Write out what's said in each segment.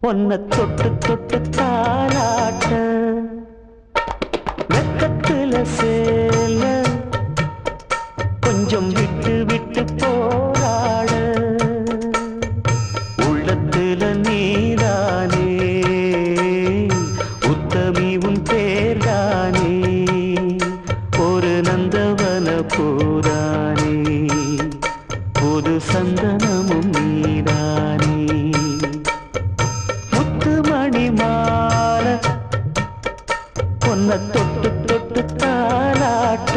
பொன்ன தொட்டு தொட்டு தாளாட்ட வெக்கத்துல சேல கொஞ்சம் விட்டு விட்டு போராட உள்ளத்துல நீதானே உத்தமி உன் பேர்தானே ஒரு நந்தவன பூரானே புது சந்தனமும் நீதானே முத்துமணி மாலை பொன்ன தொட்டு தொட்டு தாளாட்ட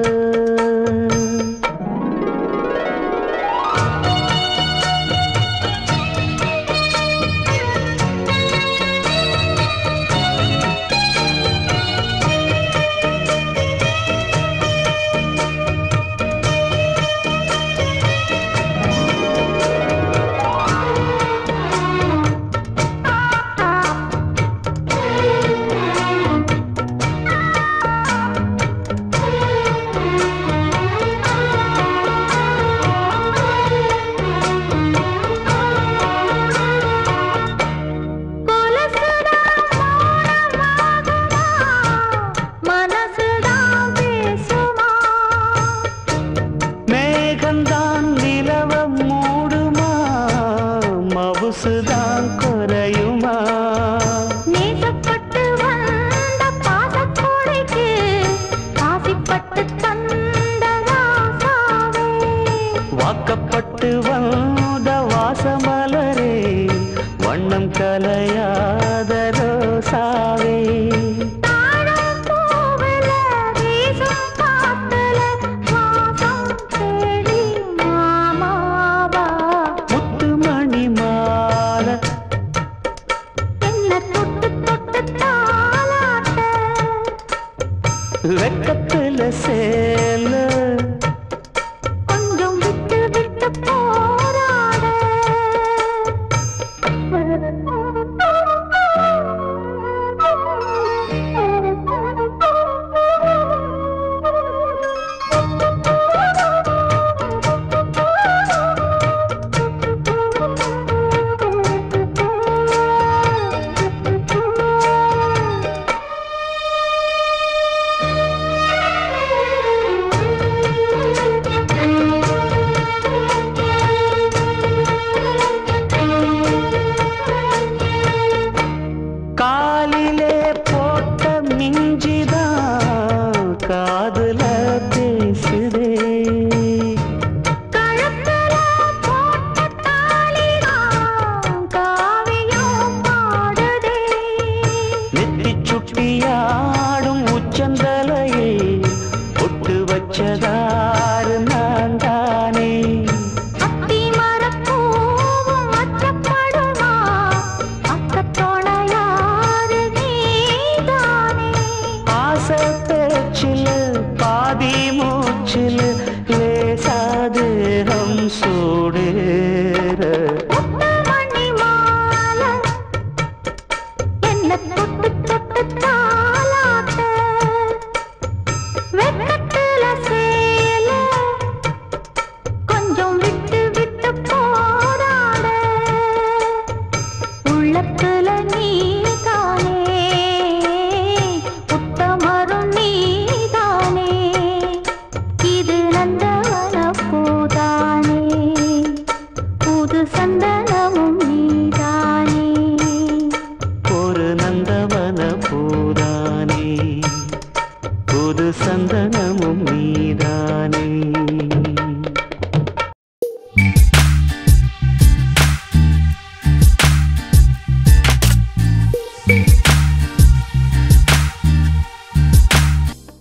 கொலுசுதான் மௌனமாகுமா, மனசுதான் பேசுமா மேகந்தான் நிலவ மூடுமா மவுசுதான் குறையுமா நேசப்பட்டு வந்த பாசக்கோடைக்கு ஆசைப்பட்டு தந்த ராசாவே வாக்கப்பட்டு வந்த வாசமலரே வண்ணம் கலையாத ரோசாவே தாழம் பூவுல வீசும் காத்துல வாசம் தேடி மாமாவா முத்துமணி மாலை என்ன தொட்டு தொட்டு தாளாட்ட வெக்கத்துல சேல கொஞ்சம் விட்டு விட்டு போராட காலிலே போட்ட மிஞ்சிதான் காதுல பேசுதே கழுத்துல போட்ட தாலிதான் காவியம் பாடுதே நெத்தி சுட்டியாடும் உச்சந்தலையை ஒட்டு வச்சதாறு நான் தானே அத்தி மரப்பூவும் அச்சப்படுமா அக்கத்தோட யாரு நீதானே ஆசை பேச்சில் பாதி மூச்சில் லேசாதேகம் சூடேற முத்துமணி மாலை என்ன தொட்டு தொட்டு தாளாட்ட வெக்கத்துல சேல கொஞ்சம் விட்டு விட்டு போராட உள்ளத்துல நீதானே உத்தமரும் நீதானே இது நந்தவன பூதானே புது சந்தனமும் நீதானே ஒரு நந்தவன பூரானே புது சந்தனமும் நீதானே